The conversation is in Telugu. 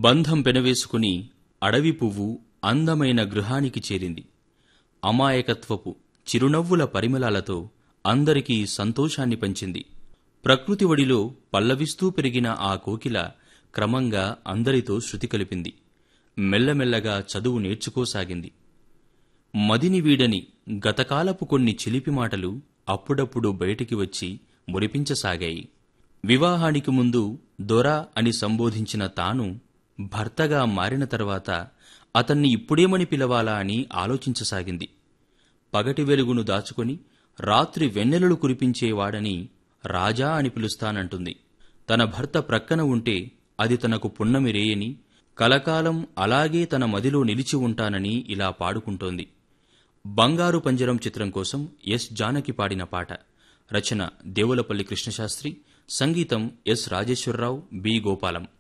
బంధం పెనవేసుకుని అడవి పువ్వు అందమైన గృహానికి చేరింది అమాయకత్వపు చిరునవ్వుల పరిమళాలతో అందరికీ సంతోషాన్ని పంచింది ప్రకృతి ఒడిలో పల్లవిస్తూ పెరిగిన ఆ కోకిల క్రమంగా అందరితో శృతి కలిపింది మెల్లమెల్లగా చదువు నేర్చుకోసాగింది మదిని వీడని గతకాలపు కొన్ని చిలిపి మాటలు అప్పుడప్పుడు బయటికి వచ్చి మురిపించసాగాయి వివాహానికి ముందు దొర అని సంబోధించిన తాను భర్తగా మారిన తర్వాత అతన్ని ఇప్పుడేమని పిలవాలా అని ఆలోచించసాగింది పగటి వెలుగును దాచుకొని రాత్రి వెన్నెలలు కురిపించేవాడని రాజా అని పిలుస్తానంటుంది తన భర్త ప్రక్కన ఉంటే అది తనకు పున్నమి రేయని కలకాలం అలాగే తన మదిలో నిలిచి ఉంటానని ఇలా పాడుకుంటోంది బంగారు పంజరం చిత్రం కోసం ఎస్ జానకి పాడిన పాట రచన దేవులపల్లి కృష్ణశాస్త్రి సంగీతం ఎస్ రాజేశ్వరరావు బి గోపాలం